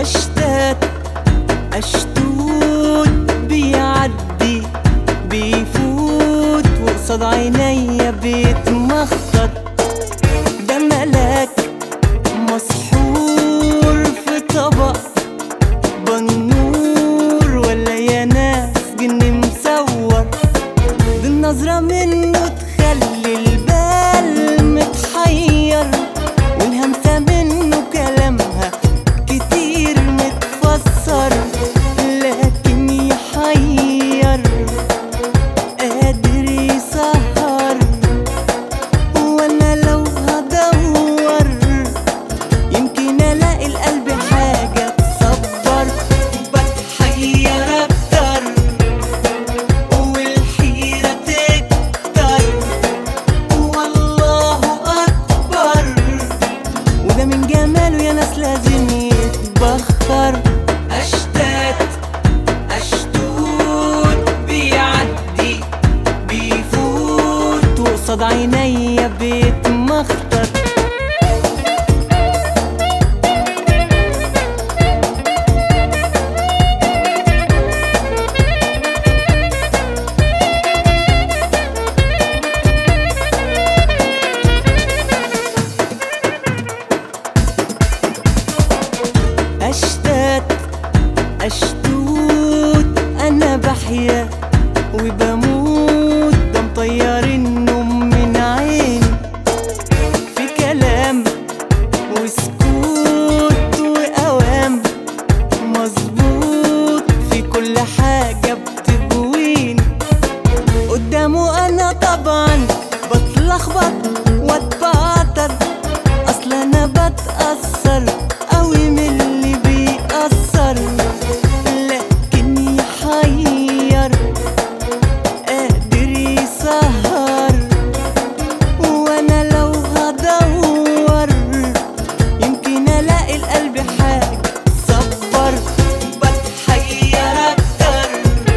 اشتات اشتوت بيعدي بيفوت وقصاد عينيا بيتمخطط ده ملاك مسحور في طبق بنور ولا يا ناس جني مصور دي النظرة منه تخلي البال متحير والهمسة منه كلامها كتير متفسر لكن يحير قادر يسهر وانا لو هدور يمكن الاقي القلب حاجة تصبر بتحير اكتر والحيرة تكتر والله اكبر وده من جماله يا ناس لازم يتبخر اشتات اشتوت بيعدي بيفوت وقصاد عينيا بيتمخطط أشتات أشتوت أنا بحيا وبموت ده مطير النوم من عيني في كلام وسكوت وأوام مظبوط في كل حاجة بتبويني قدامه أنا طبعا بتلخبط واتبعتر أصل أنا بتأثر أوي من اللي بيأثر لكن يحير قادر يسهر وأنا لو هدور يمكن ألاقي القلب حاجة تصبر بتحير أكتر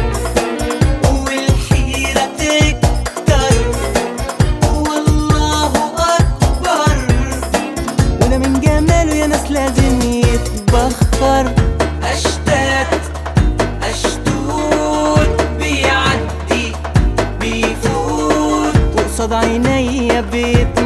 والحيرة تكتر والله أكبر وده من جماله يا ناس لازم يتبخر أشتات أشتوت بيعدي بيفوت وقصاد عينيا بيت